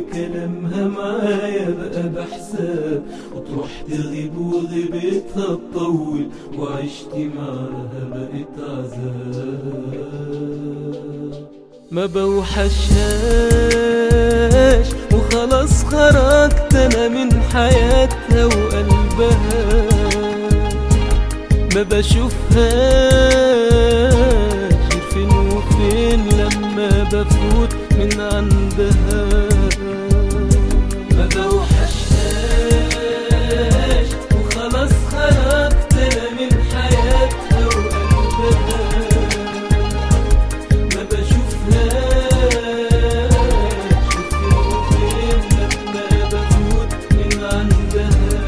وكلامها معايا بقى بحساب وتروح تغيب وغيبتها تطول وعشتي معاها بقت عذاب ما بوحشهاش وخلاص خرجت انا من حياتها وقلبها ما بشوفهاش فين وفين لما بفوت من عندها ما بوحشهاش وخلاص خرجت انا من حياتها وقلبها ما بشوفهاش فين وفين لما بفوت من عندها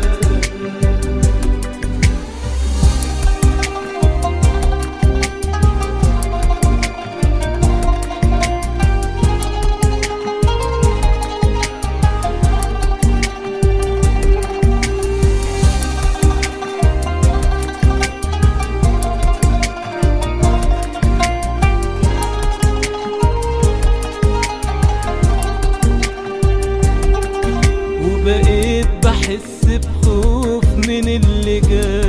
وبقيت بحس بخوف من اللي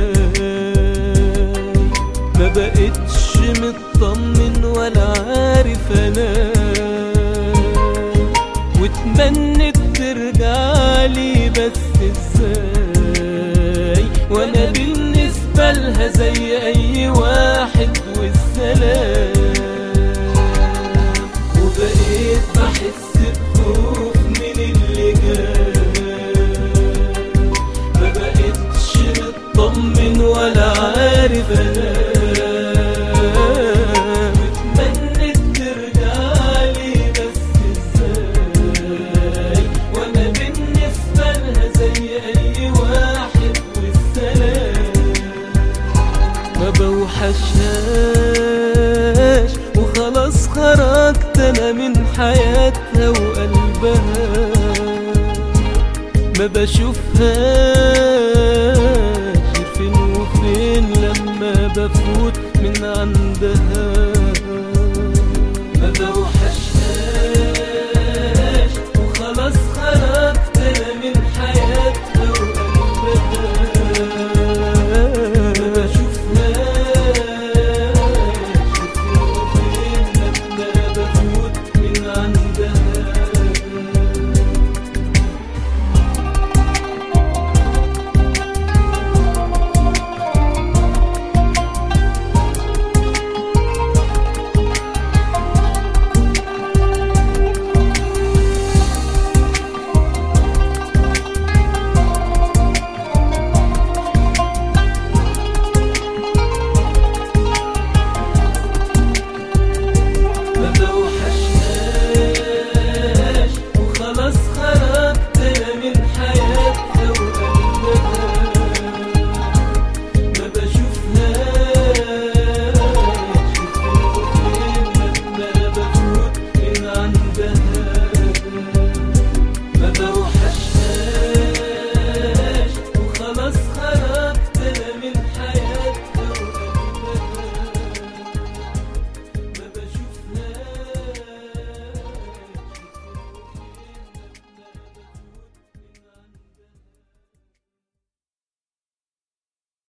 جاي ما بقتش مطمن ولا عارف انام واتمنت ترجعلي بس ازاي وانا بالنسبة لها زي اي واحد والسلام وبقيت بحس بخوف من اللي جاي ما بقتش مطمن ولا عارف انام اتمنيت ترجعلي بس ازاي وانا بالنسبة لها زي اي واحد والسلام ما بوحشهاش وخلاص خرجت انا من حياتها وقلبها ما بشوفهاش فين وفين لما بفوت من عندها ما بوحشهاش